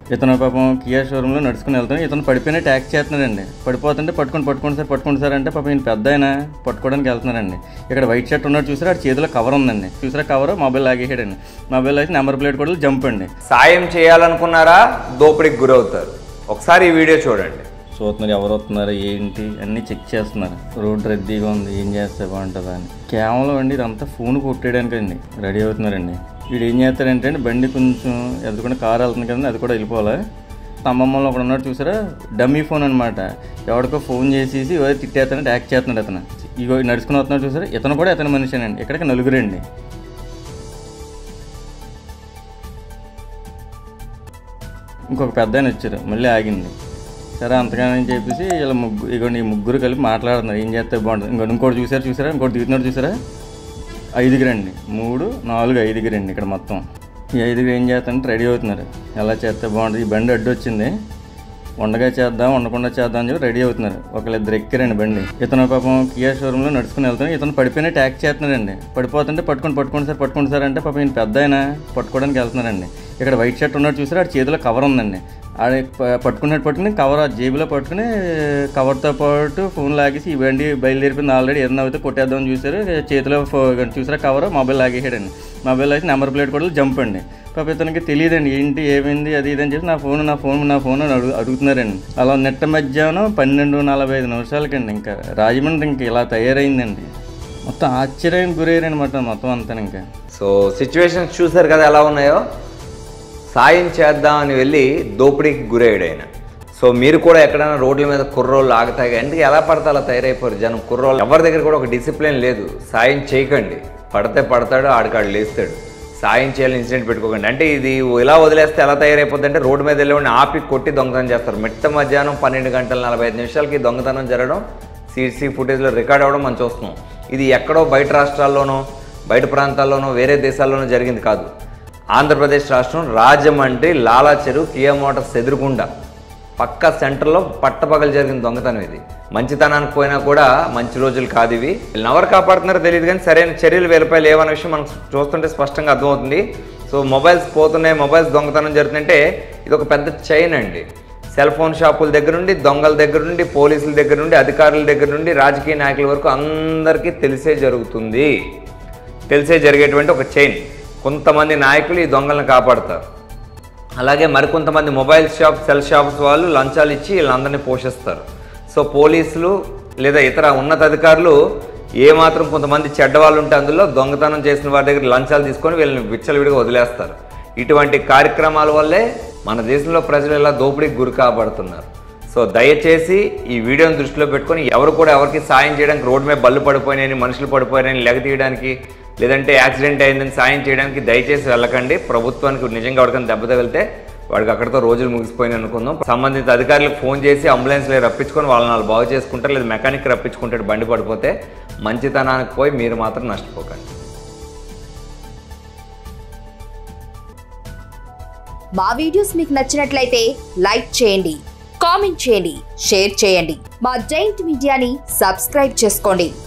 ఇతను పాపం కియా షోరూంలో నడుచుకుని వెళ్తాను ఇతను పడిపోయిన ట్యాక్స్ చేస్తున్నాడండి పడిపోతుంటే పట్టుకొని పట్టుకోండి సార్ పట్టుకోండి సార్ అంటే పాపం ఈయన పెద్ద ఆయన పట్టుకోవడానికి వెళ్తున్నారండి ఇక్కడ వైట్ షర్ట్ ఉన్నాడు చూసారా ఆ చేతిలో కవర్ ఉందండి చూసారా కవర్ మొబైల్ లాగేసాడండి మొబైల్ అయితే నెంబర్ ప్లేట్ కూడా జంప్ అండి సాయం చేయాలనుకున్నారా దోపిడీకి గురవుతారు ఒకసారి ఈ వీడియో చూడండి చూస్తున్నారు ఎవరు వస్తున్నారు ఏంటి అన్నీ చెక్ చేస్తున్నారు రోడ్ రద్దీగా ఉంది ఏం చేస్తే బాగుంటుందా అని కేవలం అండి ఇదంతా ఫోన్ కొట్టేయడానికి అండి రెడీ అవుతున్నారండి వీడు ఏం చేస్తాడంటే అండి బండి కొంచెం ఎదుర్కొంటే కారు వెళ్తుంది కదండి అది కూడా వెళ్ళిపోవాలి స్తంభంలో ఒకడు ఉన్నాడు చూసారా డమ్మీ ఫోన్ అనమాట ఎవరికో ఫోన్ చేసేసి ఎవరు తిట్టేస్తానంటే యాక్ట్ చేస్తున్నాడు అతను ఇగో నడుచుకుని వస్తున్నాడు చూసారా ఇతను కూడా ఇతని మనిషినండి ఇక్కడికి నలుగురండి ఇంకొక పెద్ద ఆయన వచ్చారు మళ్ళీ ఆగింది సరే అంతగానని చెప్పేసి ఇలా ముగ్గురు ఇగోండి ఈ ముగ్గురు కలిపి మాట్లాడుతున్నారు ఏం చేస్తే బాగుంటుంది ఇంకో ఇంకోటి చూసారు చూసారా ఇంకోటి దిగుతున్నాడు చూసారా ఐదుగురు అండి మూడు నాలుగు ఐదుగురు అండి ఇక్కడ మొత్తం ఈ ఐదుగురు ఏం చేస్తారంటే రెడీ అవుతున్నారు ఎలా చేస్తే బాగుంటుంది ఈ బండి అడ్డు వచ్చింది ఉండగా చేద్దాం ఉండకుండా చేద్దాం అని చెప్పి రెడీ అవుతున్నారు ఒకళ్ళిద్దరు ఎక్కారండి బండి ఇతను పాపం కియా షోరూంలో నడుచుకుని వెళ్తాను ఇతను పడిపోయిన ట్యాక్స్ చేస్తున్నాడండి పడిపోతుంటే పట్టుకొని పట్టుకోండి సార్ పట్టుకోండి సార్ అంటే పాపం ఈయన పెద్ద ఆయన పట్టుకోవడానికి వెళ్తున్నారండి ఇక్కడ వైట్ షర్ట్ ఉన్నాడు చూసారా ఆడ చేతిలో కవర్ ఉందండి ఆడ ప- పట్టుకున్నట్టు పట్టుకుని కవర్ ఆ జేబులో పట్టుకుని కవర్తో పాటు ఫోన్ లాగేసి ఈ బండి బయలుదేరిపోయింది ఆల్రెడీ ఏదైనా అయితే కొట్టేద్దామని చూసారు చేతిలో ఫో చూసారా కవర్ మొబైల్ లాగేసాడండి మొబైల్ అయితే నెంబర్ ప్లేట్ కూడా జంప్ అండి పాప ఇతనికి తెలియదండి ఏంటి ఏమైంది అది ఇది అని చెప్పి నా ఫోన్ నా ఫోన్ నా ఫోన్ అని అడుగు అడుగుతున్నారండి అలా నెట్ట మధ్యాహ్నం పన్నెండు నలభై ఐదు నిమిషాలకండి ఇంకా రాజమండ్రి ఇంక ఇలా తయారైందండి మొత్తం ఆశ్చర్యానికి గురయ్యారండి మొత్తం మొత్తం అంతా ఇంకా సో సిచ్యువేషన్స్ చూసారు కదా ఎలా ఉన్నాయో సాయం చేద్దామని వెళ్ళి దోపిడీకి గురయ్యాడు ఆయన సో మీరు కూడా ఎక్కడైనా రోడ్ల మీద కుర్రోళ్ళు ఆగుతాయి ఎందుకు ఎలా పడితే అలా తయారైపోరు జనం కుర్రోళ్ళు ఎవరి దగ్గర కూడా ఒక డిసిప్లిన్ లేదు సాయం చేయకండి పడితే పడతాడు ఆడికాడు లేస్తాడు సాయం చేయాలని ఇన్సిడెంట్ పెట్టుకోకండి అంటే ఇది ఇలా వదిలేస్తే ఎలా తయారైపోద్ది అంటే రోడ్డు మీద వెళ్ళి ఆపి కొట్టి దొంగతనం చేస్తారు మిట్ట మధ్యాహ్నం పన్నెండు గంటల నలభై ఐదు నిమిషాలకి దొంగతనం జరగడం సీసీ ఫుటేజ్లో రికార్డ్ అవ్వడం మనం చూస్తున్నాం ఇది ఎక్కడో బయట రాష్ట్రాల్లోనో బయట ప్రాంతాల్లోనో వేరే దేశాల్లోనో జరిగింది కాదు ఆంధ్రప్రదేశ్ రాష్ట్రం రాజమండ్రి లాలాచెరు కియా మోటార్స్ ఎదురుకుండా పక్క సెంటర్లో పట్టపగలు జరిగిన దొంగతనం ఇది మంచితనానికి పోయినా కూడా మంచి రోజులు కాదు ఇవి వీళ్ళని ఎవరు కాపాడుతున్నారో తెలియదు కానీ సరైన చర్యలు వీళ్ళపై లేవన్న విషయం మనం చూస్తుంటే స్పష్టంగా అర్థమవుతుంది సో మొబైల్స్ పోతున్నాయి మొబైల్స్ దొంగతనం జరుగుతుందంటే ఇది ఒక పెద్ద చైన్ అండి సెల్ ఫోన్ షాపుల దగ్గర నుండి దొంగల దగ్గర నుండి పోలీసుల దగ్గర నుండి అధికారుల దగ్గర నుండి రాజకీయ నాయకుల వరకు అందరికీ తెలిసే జరుగుతుంది తెలిసే జరిగేటువంటి ఒక చైన్ కొంతమంది నాయకులు ఈ దొంగలను కాపాడతారు అలాగే మరికొంతమంది మొబైల్ షాప్ సెల్ షాప్స్ వాళ్ళు లంచాలు ఇచ్చి వీళ్ళందరినీ పోషిస్తారు సో పోలీసులు లేదా ఇతర ఉన్నతాధికారులు ఏమాత్రం కొంతమంది చెడ్డవాళ్ళు ఉంటే అందులో దొంగతనం చేసిన వారి దగ్గర లంచాలు తీసుకొని వీళ్ళని విచ్చలవిడిగా వదిలేస్తారు ఇటువంటి కార్యక్రమాల వల్లే మన దేశంలో ప్రజలు ఇలా దోపిడీకి గురి కాబడుతున్నారు సో దయచేసి ఈ వీడియోని దృష్టిలో పెట్టుకొని ఎవరు కూడా ఎవరికి సాయం చేయడానికి రోడ్డు మీద బళ్ళు పడిపోయినాయని మనుషులు పడిపోయారని లెగ తీయడానికి లేదంటే యాక్సిడెంట్ అయిందని సాయం చేయడానికి దయచేసి వెళ్ళకండి ప్రభుత్వానికి నిజంగా ఎవరికైనా దెబ్బ తగిలితే వాడికి అక్కడితో రోజులు ముగిసిపోయినాయి అనుకుందాం సంబంధిత అధికారులకు ఫోన్ చేసి అంబులెన్స్లో రప్పించుకొని వాళ్ళని వాళ్ళు బాగు చేసుకుంటారు లేదా మెకానిక్ రప్పించుకుంటాడు బండి పడిపోతే మంచితనానికి పోయి మీరు మాత్రం నష్టపోకండి మా వీడియోస్ మీకు నచ్చినట్లయితే లైక్ చేయండి కామెంట్ చేయండి షేర్ చేయండి మా జైంట్ మీడియాని సబ్స్క్రైబ్ చేసుకోండి